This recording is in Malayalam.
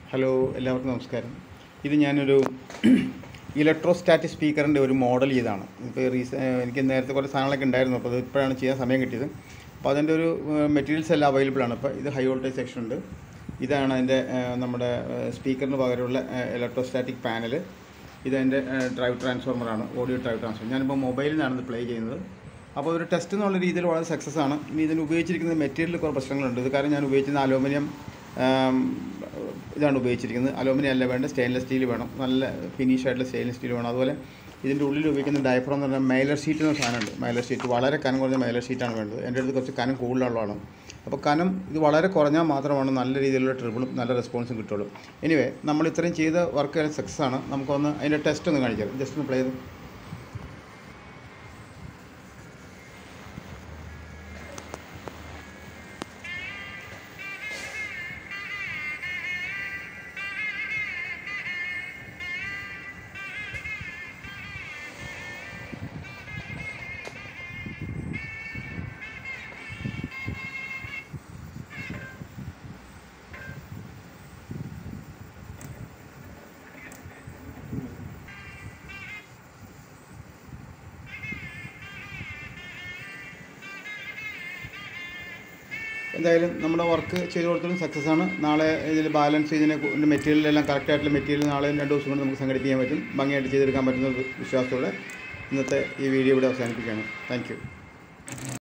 ഹലോ എല്ലാവർക്കും നമസ്കാരം ഇത് ഞാനൊരു ഇലക്ട്രോസ്റ്റാറ്റിക് സ്പീക്കറിൻ്റെ ഒരു മോഡൽ ചെയ്താണ് ഇപ്പോൾ റീസ എനിക്ക് നേരത്തെ കുറേ സാധനങ്ങളൊക്കെ ഉണ്ടായിരുന്നു അപ്പോൾ അത് ഇപ്പോഴാണ് ചെയ്യാൻ സമയം കിട്ടിയത് അപ്പോൾ അതിൻ്റെ ഒരു മെറ്റീരിയൽസ് എല്ലാം അവൈലബിൾ ആണ് അപ്പോൾ ഇത് ഹൈ വോൾട്ടേജ് സെക്ഷൻ ഉണ്ട് ഇതാണ് അതിൻ്റെ നമ്മുടെ സ്പീക്കറിന് പകരമുള്ള ഇലക്ട്രോസ്റ്റാറ്റിക് പാനൽ ഇതെൻ്റെ ഡ്രൈവ് ട്രാൻസ്ഫോർമറാണ് ഓഡിയോ ഡ്രൈവ് ട്രാൻസ്ഫോർമർ ഞാനിപ്പോൾ മൊബൈലിൽ നിന്നാണ് ഇത് പ്ലേ ചെയ്യുന്നത് അപ്പോൾ ഒരു ടെസ്റ്റ് എന്നുള്ള രീതിയിൽ വളരെ സക്സസ് ആണ് ഇനി ഇതിന് ഉപയോഗിച്ചിരിക്കുന്ന മെറ്റീരിയൽ കുറേ പ്രശ്നങ്ങളുണ്ട് ഇത് കാരണം ഞാൻ ഉപയോഗിച്ചിരുന്ന അലൂമിനിയം ഇതാണ് ഉപയോഗിച്ചിരിക്കുന്നത് അലൂമിനിയം അല്ല വേണ്ട സ്റ്റെയിൻലെസ് സ്റ്റീൽ വേണം നല്ല ഫിനിഷ് ആയിട്ടുള്ള സ്റ്റെയിൻലെസ് സ്റ്റീൽ വേണം അതുപോലെ ഇതിൻ്റെ ഉള്ളിൽ ഉപയോഗിക്കുന്ന ഡയഫ്രം എന്ന് പറഞ്ഞാൽ മൈലർ ഷീറ്റ് എന്ന സാധനമുണ്ട് മൈലർ ഷീറ്റ് വളരെ കനം കുറഞ്ഞ മൈലർ ഷീറ്റാണ് വേണ്ടത് എൻ്റെ അടുത്ത് കുറച്ച് കനം കൂടുതലുള്ളതാണ് അപ്പോൾ കനം ഇത് വളരെ കുറഞ്ഞാൽ മാത്രമാണ് നല്ല രീതിയിലുള്ള ട്രിബിളും നല്ല റെസ്പോൺസും കിട്ടുള്ളൂ എനിവേ നമ്മൾ ഇത്രയും ചെയ്ത വർക്ക് സക്സസ് ആണ് നമുക്കൊന്ന് അതിൻ്റെ ടെസ്റ്റ് ഒന്ന് കാണിക്കാം ജസ്റ്റ് ഒന്ന് പ്ലേ ചെയ്ത് എന്തായാലും നമ്മുടെ വർക്ക് ചെയ്ത് കൊടുത്തതും സക്സസ് ആണ് നാളെ ഇതിൽ ബാലൻസ് ഇതിനെ മെറ്റീരിയലെല്ലാം കറക്റ്റായിട്ടുള്ള മെറ്റീരിയൽ നാളെ രണ്ട് ദിവസം കൊണ്ട് നമുക്ക് സംഘടിപ്പിക്കാൻ പറ്റും ഭംഗിയായിട്ട് ചെയ്തെടുക്കാൻ പറ്റുന്ന വിശ്വാസത്തോടെ ഇന്നത്തെ ഈ വീഡിയോ ഇവിടെ അവസാനിപ്പിക്കുകയാണ് താങ്ക്